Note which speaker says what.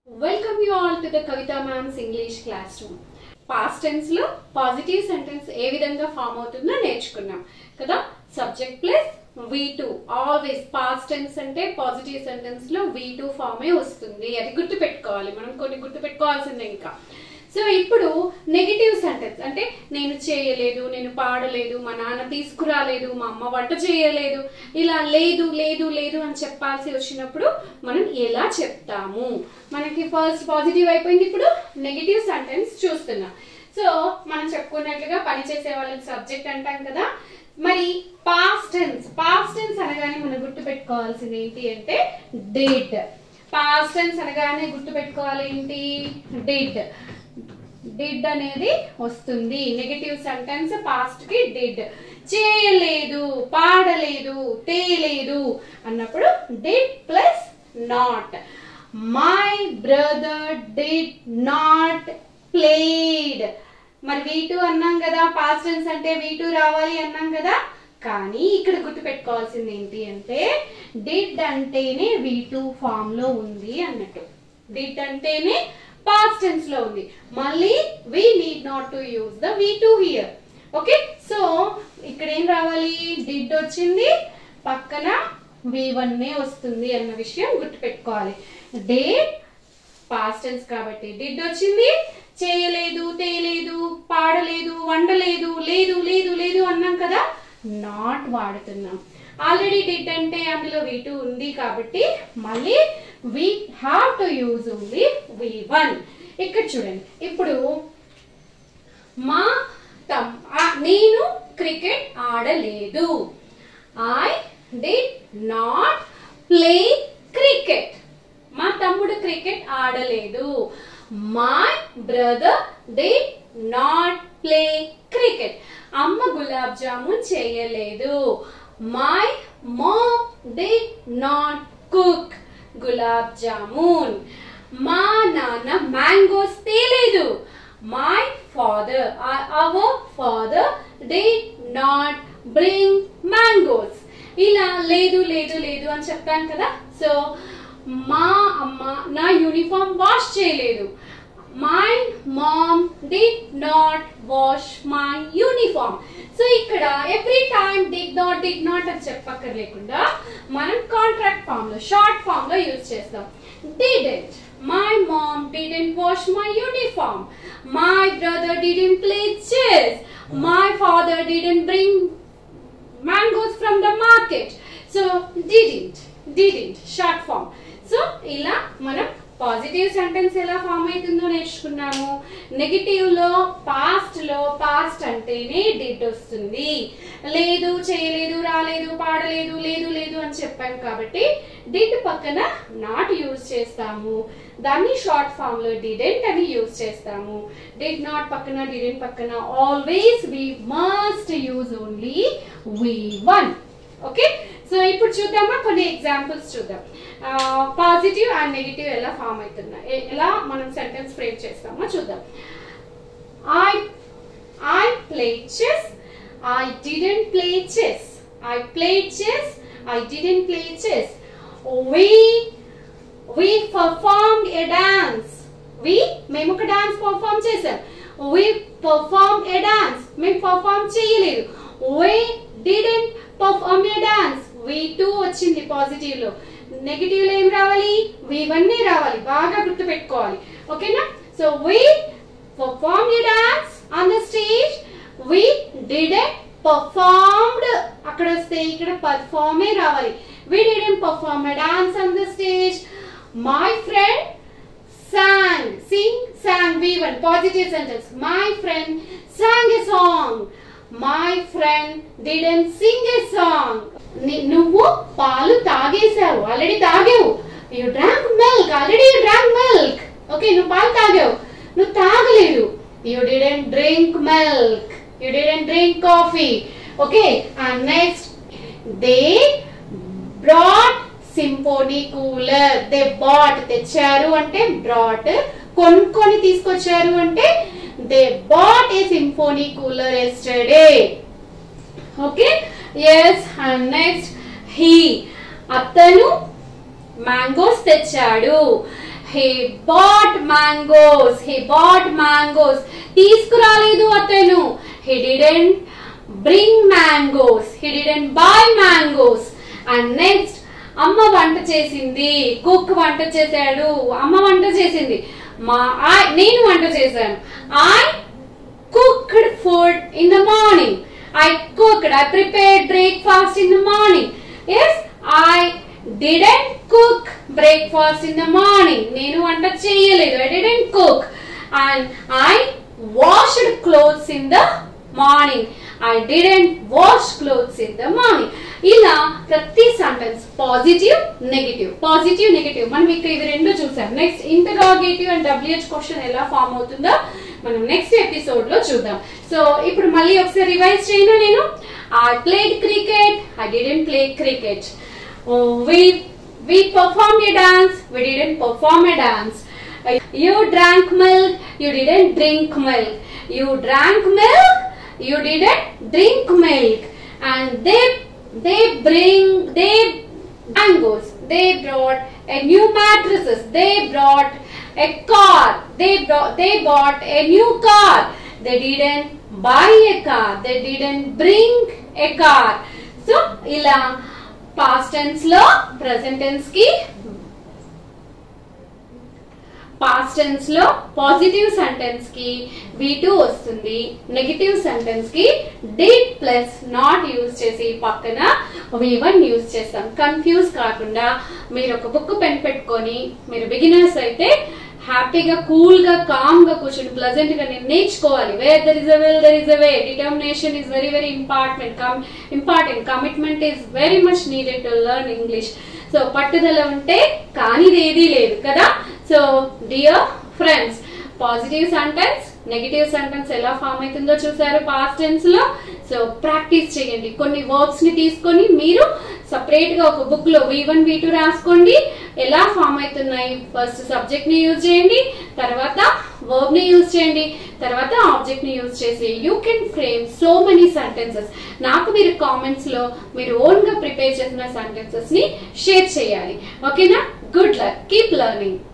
Speaker 1: Welcome you all to the Kavitha ma'ams English class room past tense లో positive sentence ఏ విధంగా form అవుతుందో నేర్చుకున్నాం కదా subject plus V two always past tense అంటే పాజిటివ్ సెంటెన్స్ లో వి టూ ఫామే వస్తుంది అది గుర్తు పెట్టుకోవాలి మనం కొన్ని గుర్తు పెట్టుకోవాల్సిందే ఇంకా సో ఇప్పుడు నెగిటివ్ సెంటెన్స్ అంటే నేను చేయలేదు నేను పాడలేదు మా నాన్న తీసుకురాలేదు మా అమ్మ వంట చేయలేదు ఇలా లేదు లేదు లేదు అని చెప్పాల్సి వచ్చినప్పుడు మనం ఎలా చెప్తాము మనకి ఫస్ట్ పాజిటివ్ అయిపోయింది ఇప్పుడు నెగిటివ్ సెంటెన్స్ చూస్తున్నాం సో మనం చెప్పుకున్నట్లుగా పని చేసే వాళ్ళకి సబ్జెక్ట్ అంటాం కదా మరి పాస్ట్ టెన్స్ పాస్ట్ టెన్స్ అనగానే మనం గుర్తు పెట్టుకోవాల్సింది ఏంటి అంటే డిడ్ పాస్ట్ టెన్స్ అనగానే గుర్తు పెట్టుకోవాలి ఏంటి డిడ్ డిడ్ అనేది వస్తుంది నెగటివ్ సెంటెన్స్ పాస్ట్ కి డిడ్ చేయలేదు పాడలేదు తేలేదు అన్నప్పుడు did plus not my brother did not played మరి వీ టూ అన్నాం కదా పాస్ట్ టెన్స్ అంటే వీ టూ రావాలి అన్నాం కదా కానీ ఇక్కడ గుర్తు పెట్టుకోవాల్సింది ఏంటి అంటే డిడ్ అంటేనే వీ టూ ఫామ్ లో ఉంది అన్నట్టు డిడ్ అంటేనే పాస్ట్ టెన్స్ లో ఉంది మళ్ళీ we need not to use the V two here okay so ఇక్కడ ఏం రావాలి డిడ్ వచ్చింది పక్కన వి వన్ వస్తుంది అన్న విషయం గుర్తుపెట్టుకోవాలి డేట్ పాస్ట్ టెన్స్ కాబట్టి డిడ్ వచ్చింది చేయలేదు తేలేదు పాడలేదు వండలేదు లేదు లేదు లేదు అన్నాం కదా నాట్ వాడుతున్నాం ఆల్రెడీ డిడ్ అంటే అందులో వి టూ ఉంది కాబట్టి మళ్ళీ we have to use only V one ఇక్కడ చూడండి ఇప్పుడు మా తమ్ ఆ- నేను క్రికెట్ ఆడలేదు I did not play cricket మా తమ్ముడు క్రికెట్ ఆడలేదు my brother did not play cricket అమ్మ గులాబ్ జామున్ చేయలేదు my mom did not cook gulab jamun మా నాన్న మ్యాంగోస్ తేలేదు my father our father did not bring mangoes ఇలా లేదు లేదు లేదు అని చెప్తాను కదా సో మా అమ్మ నా యూనిఫామ్ వాష్ చేయలేదు my mom did not wash my uniform so ఇక్కడ every time did not did not అని చెప్పక్కర్లేకుండా మనం కాంట్రాక్ట్ ఫామ్ లో షార్ట్ ఫామ్ లో యూజ్ చేస్తాం didn't my mom didn't wash my uniform my brother didn't play chess my father didn't bring mangoes from the market so didn't didn't short form so ఇలా మనం positive sentence ఎలా form అవుతుందో నేర్చుకున్నాము negative లో past లో past అంటేనే did వస్తుంది లేదు చేయలేదు రాలేదు పాడలేదు లేదు లేదు అని చెప్పాం కాబట్టి డిడ్ పక్కన నాట్ యూజ్ చేస్తాము దాన్ని షార్ట్ ఫామ్ లో డిడెంట్ అని యూజ్ చేస్తాము డిడ్ నాట్ పక్కన డిడెంట్ పక్కన always V must use only V one okay so ఇప్పుడు చూద్దామా కొన్ని ఎగ్జాంపుల్స్ చూద్దాం పాజిటివ్ అండ్ నెగిటివ్ ఎలా ఫామ్ అవుతున్నా ఎ- ఎలా మనం సెంటెన్స్ ఫ్రేమ్ చేస్తామో చూద్దాం I I play chess I didn't play chess I play chess I didn't play chess we we perform a dance we మేము ఒక డాన్స్ పర్ఫార్మ్ చేసాం వి పర్ఫార్మ్ ఏ డాన్స్ మేము పర్ఫార్మ్ చేయలేదు we didn't perform a dance V two వచ్చింది positive లో negative లో ఏం రావాలి వి వన్ రావాలి బాగా గుర్తు పెట్టుకోవాలి ఓకేనా so we perform a dance on the stage we didn't performed అక్కడ వస్తే ఇక్కడ పర్ఫార్మే రావాలి we didn't perform a dance on the stage my friend sang sing sang v1 positive sentence my friend sang a song my friend didn't sing a song ని- నువ్వు పాలు తాగేశావు already తాగావు you drank milk already you drank milk okay నువ్వు పాలు తాగావు నువ్వు తాగలేదు you didn't drink milk you didn't drink coffee okay and next they brought Symphony cooler they bought తెచ్చారు అంటే బ్రాట్ కొనుక్కొని తీసుకొచ్చారు అంటే they bought a Symphony cooler yesterday okay yes and next he అతను మ్యాంగోస్ తెచ్చాడు he bought mangoes he bought mangoes తీసుకురాలేదు అతను he didn't bring mangoes he didn't buy mangoes and next అమ్మ వంట చేసింది కుక్ వంట చేశాడు అమ్మ వంట చేసింది మా I- నేను వంట చేశాను I cooked food in the morning. I cooked, I prepared breakfast in the morning. Yes, I didn't cook breakfast in the morning. నేను వంట చేయలేదు I didn't cook. And I washed clothes in the morning. I didn't wash clothes in the morning. ఇలా ప్రతి sentence positive negative positive negative మనం ఇక్కడ ఇవి రెండు చూసాం next interrogative and WH question ఎలా ఫామ్ అవుతుందో మనం నెక్స్ట్ ఎపిసోడ్ లో చూద్దాం సో ఇప్పుడు మళ్ళీ ఒకసారి రివైజ్ చేయను నేను I played cricket I didn't play cricket we we perform a dance we didn't perform a dance you drank milk you didn't drink milk you drank milk you didn't drink milk and they they bring they mangoes they brought a new mattresses they brought a car they brought they bought a new car they didn't buy a car they didn't bring a car so ఇలా past tense లో present tense కి past tense లో positive sentence కి V two వస్తుంది negative sentence కి did plus not use చేసి పక్కన V one use చేస్తాం కన్ఫ్యూజ్ కాకుండా మీరు ఒక బుక్ పెన్ పెట్టుకొని మీరు బిగినర్స్ అయితే హ్యాపీగా కూల్ గా కామ్ గా కూర్చొని ప్లజెంట్ గా నేను నేర్చుకోవాలి where there is a will there is a way determination is very very important important commitment is very much needed to learn English so పట్టుదల ఉంటే కానిది ఏదీ లేదు కదా so dear friends positive sentence negative sentence ఎలా form అవుతుందో చూసారు past tense లో సో ప్రాక్టీస్ చేయండి కొన్ని వర్బ్స్ ని తీసుకొని మీరు సపరేట్ గా ఒక బుక్ లో వి వన్ వి టూ రాసుకోండి ఎలా ఫామ్ అవుతున్నాయి ఫస్ట్ సబ్జెక్ట్ ని యూజ్ చేయండి తర్వాత వర్బ్ ని యూజ్ చేయండి తర్వాత ఆబ్జెక్ట్ ని యూజ్ చేసి you can frame so many sentences నాకు మీరు కామెంట్స్ లో మీరు ఓన్ గా ప్రిపేర్ చేసిన సెంటెన్సెస్ ని షేర్ చేయాలి ఓకేనా గుడ్ లక్ కీప్ లెర్నింగ్